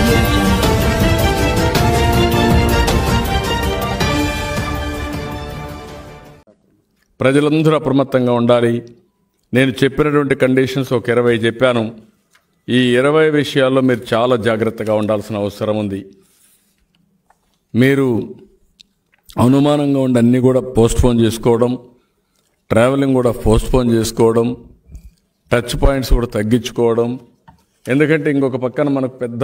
ప్రజలందరూ అప్రమత్తంగా ఉండాలి నేను చెప్పినటువంటి కండిషన్స్ ఒక ఇరవై చెప్పాను ఈ ఇరవై విషయాల్లో మీరు చాలా జాగ్రత్తగా ఉండాల్సిన అవసరం ఉంది మీరు అనుమానంగా ఉండి అన్నీ కూడా పోస్ట్పోన్ చేసుకోవడం ట్రావెలింగ్ కూడా పోస్ట్పోన్ చేసుకోవడం టచ్ పాయింట్స్ కూడా తగ్గించుకోవడం ఎందుకంటే ఇంకొక పక్కన మనకు పెద్ద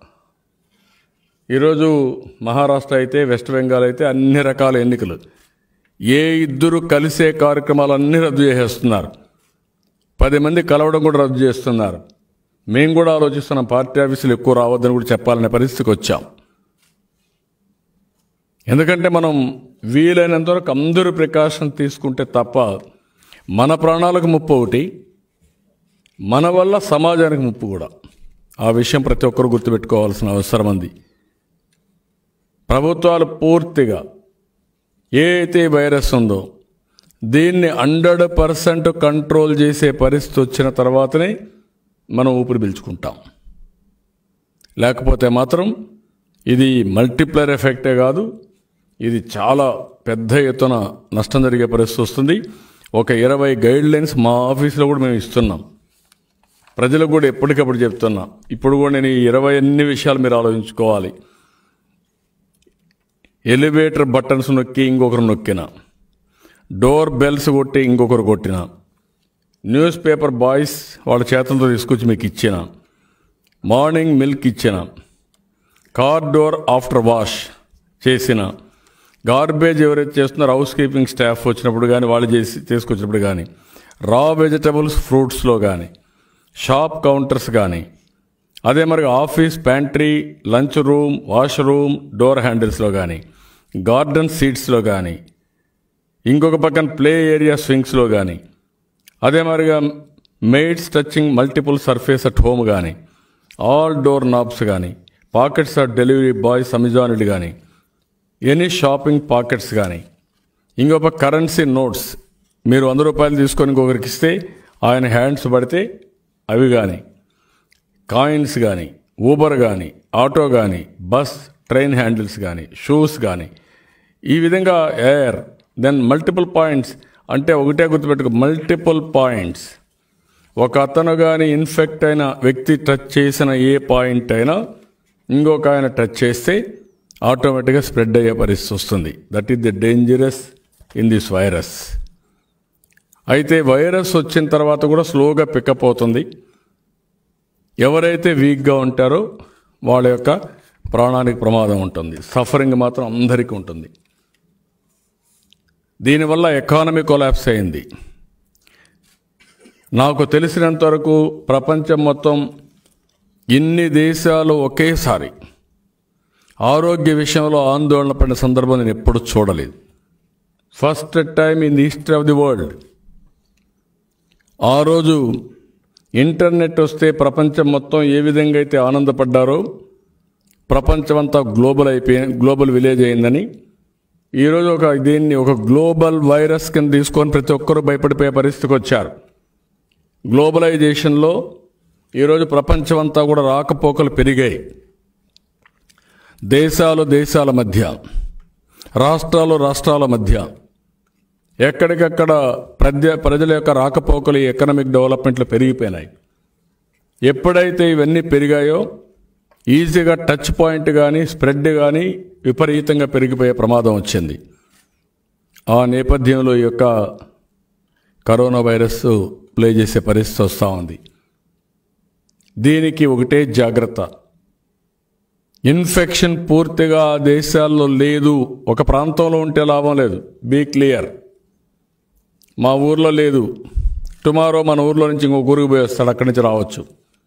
ఈరోజు మహారాష్ట్ర అయితే వెస్ట్ బెంగాల్ అయితే అన్ని రకాల ఎన్నికలు ఏ ఇద్దరు కలిసే కార్యక్రమాలన్నీ రద్దు చేసేస్తున్నారు పది మంది కలవడం కూడా రద్దు చేస్తున్నారు మేము కూడా ఆలోచిస్తున్నాం పార్టీ ఆఫీసులు ఎక్కువ రావద్దని కూడా చెప్పాలనే పరిస్థితికి వచ్చాం ఎందుకంటే మనం వీలైనంత వరకు అందరూ ప్రికాషన్ తీసుకుంటే తప్ప మన ప్రాణాలకు ముప్పు ఒకటి మన వల్ల సమాజానికి ముప్పు కూడా ఆ విషయం ప్రతి ఒక్కరు గుర్తుపెట్టుకోవాల్సిన అవసరం ఉంది ప్రభుత్వాలు పూర్తిగా ఏ అయితే వైరస్ ఉందో దీన్ని హండ్రెడ్ పర్సెంట్ కంట్రోల్ చేసే పరిస్థితి వచ్చిన తర్వాతనే మనం ఊపిరి పీల్చుకుంటాం లేకపోతే మాత్రం ఇది మల్టిప్లర్ ఎఫెక్టే కాదు ఇది చాలా పెద్ద ఎత్తున నష్టం జరిగే పరిస్థితి వస్తుంది ఒక ఇరవై గైడ్ లైన్స్ మా ఆఫీస్లో కూడా మేము ఇస్తున్నాం ప్రజలకు కూడా ఎప్పటికప్పుడు చెప్తున్నా ఇప్పుడు కూడా నేను ఈ ఇరవై అన్ని విషయాలు మీరు ఆలోచించుకోవాలి ఎలివేటర్ బటన్స్ నొక్కి ఇంకొకరు నొక్కిన డోర్ బెల్స్ కొట్టి ఇంకొకరు కొట్టిన న్యూస్ పేపర్ బాయ్స్ వాళ్ళ చేతులతో తీసుకొచ్చి మీకు ఇచ్చిన మార్నింగ్ మిల్క్ ఇచ్చిన కార్ డోర్ ఆఫ్టర్ వాష్ చేసిన గార్బేజ్ ఎవరైతే చేస్తున్నారో హౌస్ కీపింగ్ స్టాఫ్ వచ్చినప్పుడు కానీ వాళ్ళు చేసి తీసుకొచ్చినప్పుడు కానీ రా వెజిటబుల్స్ ఫ్రూట్స్లో కానీ షాప్ కౌంటర్స్ కానీ అదే మరి office pantry lunch room wash room door హ్యాండిల్స్లో కానీ గార్డెన్ సీట్స్లో కానీ ఇంకొక పక్కన ప్లే ఏరియా స్వింగ్స్లో కానీ అదే మరిగా maids touching multiple surface at home కానీ ఆల్ డోర్ నాబ్స్ కానీ పాకెట్స్ ఆఫ్ డెలివరీ బాయ్స్ అమెజానులు కానీ ఎనీ షాపింగ్ పాకెట్స్ కానీ ఇంకొక కరెన్సీ నోట్స్ మీరు వంద రూపాయలు తీసుకొని ఇంకొకరికి ఇస్తే ఆయన హ్యాండ్స్ పడితే అవి కానీ కాయిన్స్ కానీ ఊబర్ కానీ ఆటో కానీ బస్ ట్రైన్ హ్యాండిల్స్ కానీ షూస్ కానీ ఈ విధంగా ఎయిర్ దెన్ మల్టిపుల్ పాయింట్స్ అంటే ఒకటే గుర్తుపెట్టుకో మల్టిపుల్ పాయింట్స్ ఒక అతను కానీ ఇన్ఫెక్ట్ అయిన వ్యక్తి టచ్ చేసిన ఏ పాయింట్ అయినా ఇంకొక ఆయన టచ్ చేస్తే ఆటోమేటిక్గా స్ప్రెడ్ అయ్యే పరిస్థితి వస్తుంది that is the dangerous in this virus అయితే వైరస్ వచ్చిన తర్వాత కూడా స్లోగా పికప్ అవుతుంది ఎవరైతే వీక్గా ఉంటారో వాళ్ళ యొక్క ప్రాణానికి ప్రమాదం ఉంటుంది సఫరింగ్ మాత్రం అందరికీ ఉంటుంది దీనివల్ల ఎకానమీ కొలాప్స్ అయింది నాకు తెలిసినంత వరకు ప్రపంచం మొత్తం ఇన్ని దేశాలు ఒకేసారి ఆరోగ్య విషయంలో ఆందోళన పడిన సందర్భం నేను ఎప్పుడు చూడలేదు first time in the history of the world ఆ రోజు ఇంటర్నెట్ వస్తే ప్రపంచం మొత్తం ఏ విధంగా అయితే ఆనందపడ్డారో ప్రపంచమంతా గ్లోబల్ అయిపోయి గ్లోబల్ విలేజ్ అయిందని ఈరోజు ఒక దీన్ని ఒక గ్లోబల్ వైరస్ కింద తీసుకొని ప్రతి ఒక్కరూ భయపడిపోయే పరిస్థితికి వచ్చారు గ్లోబలైజేషన్లో ఈరోజు ప్రపంచమంతా కూడా రాకపోకలు పెరిగాయి దేశాలు దేశాల మధ్య రాష్ట్రాలు రాష్ట్రాల మధ్య ఎక్కడికక్కడ ప్రజ ప్రజల యొక్క రాకపోకలు ఈ ఎకనామిక్ డెవలప్మెంట్లు పెరిగిపోయినాయి ఎప్పుడైతే ఇవన్నీ పెరిగాయో ఈజీగా టచ్ పాయింట్ కానీ స్ప్రెడ్ కానీ విపరీతంగా పెరిగిపోయే ప్రమాదం వచ్చింది ఆ నేపథ్యంలో ఈ యొక్క కరోనా వైరస్ ప్లే చేసే పరిస్థితి వస్తూ ఉంది దీనికి ఒకటే జాగ్రత్త ఇన్ఫెక్షన్ పూర్తిగా ఆ దేశాల్లో లేదు ఒక ప్రాంతంలో ఉంటే లాభం లేదు బీ క్లియర్ మా ఊర్లో లేదు టుమారో మన ఊర్లో నుంచి ఇంకొక ఊరికి పోయి వస్తాడు అక్కడి నుంచి రావచ్చు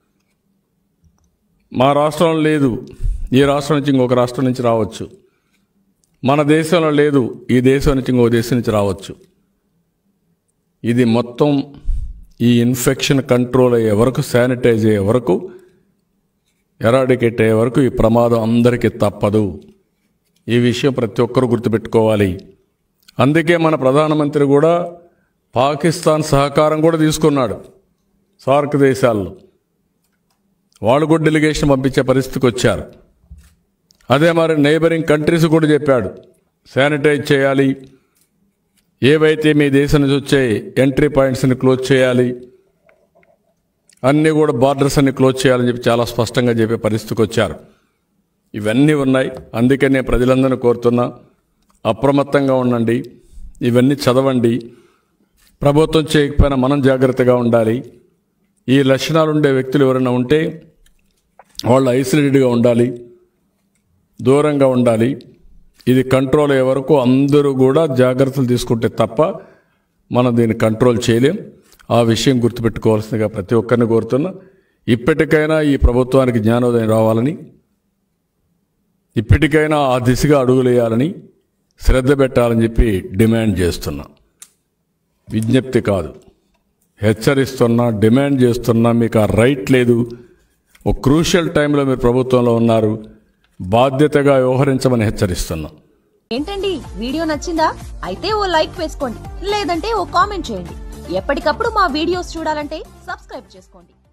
మా రాష్ట్రంలో లేదు ఈ రాష్ట్రం నుంచి ఇంకొక రాష్ట్రం నుంచి రావచ్చు మన దేశంలో లేదు ఈ దేశం నుంచి ఇంకొక దేశం నుంచి రావచ్చు ఇది మొత్తం ఈ ఇన్ఫెక్షన్ కంట్రోల్ అయ్యే వరకు శానిటైజ్ అయ్యే వరకు ఎరాడికేట్ అయ్యే వరకు ఈ ప్రమాదం అందరికీ తప్పదు ఈ విషయం ప్రతి ఒక్కరు గుర్తుపెట్టుకోవాలి అందుకే మన ప్రధానమంత్రి కూడా పాకిస్తాన్ సహకారం కూడా తీసుకున్నాడు సార్క్ దేశాల్లో వాళ్ళు కూడా డెలిగేషన్ పంపించే పరిస్థితికి వచ్చారు అదే మరి నైబరింగ్ కంట్రీస్ కూడా చెప్పాడు శానిటైజ్ చేయాలి ఏవైతే మీ దేశం నుంచి వచ్చే ఎంట్రీ పాయింట్స్ని క్లోజ్ చేయాలి అన్నీ కూడా బార్డర్స్ అన్ని క్లోజ్ చేయాలని చెప్పి చాలా స్పష్టంగా చెప్పే పరిస్థితికి వచ్చారు ఇవన్నీ ఉన్నాయి అందుకే నేను ప్రజలందరినీ కోరుతున్నా అప్రమత్తంగా ఉండండి ఇవన్నీ చదవండి ప్రభుత్వం చేయకపోయినా మనం జాగ్రత్తగా ఉండాలి ఈ లక్షణాలు ఉండే వ్యక్తులు ఎవరైనా ఉంటే వాళ్ళు ఐసోలేటెడ్గా ఉండాలి దూరంగా ఉండాలి ఇది కంట్రోల్ అయ్యే వరకు అందరూ కూడా జాగ్రత్తలు తీసుకుంటే తప్ప మనం దీన్ని కంట్రోల్ చేయలేం ఆ విషయం గుర్తుపెట్టుకోవాల్సిందిగా ప్రతి ఒక్కరిని కోరుతున్నా ఇప్పటికైనా ఈ ప్రభుత్వానికి జ్ఞానోదయం రావాలని ఇప్పటికైనా ఆ దిశగా అడుగులేయాలని శ్రద్ధ పెట్టాలని చెప్పి డిమాండ్ చేస్తున్నా విజ్ఞప్తి కాదు హెచ్చరిస్తున్నా డిమాండ్ చేస్తున్నా మీకు ఆ రైట్ లేదు ఒక క్రూషియల్ టైంలో మీరు ప్రభుత్వంలో ఉన్నారు బాధ్యతగా వ్యవహరించమని హెచ్చరిస్తున్నా ఏంటండి వీడియో నచ్చిందా అయితే ఓ లైక్ వేసుకోండి లేదంటే ఓ కామెంట్ చేయండి ఎప్పటికప్పుడు మా వీడియోస్ చూడాలంటే సబ్స్క్రైబ్ చేసుకోండి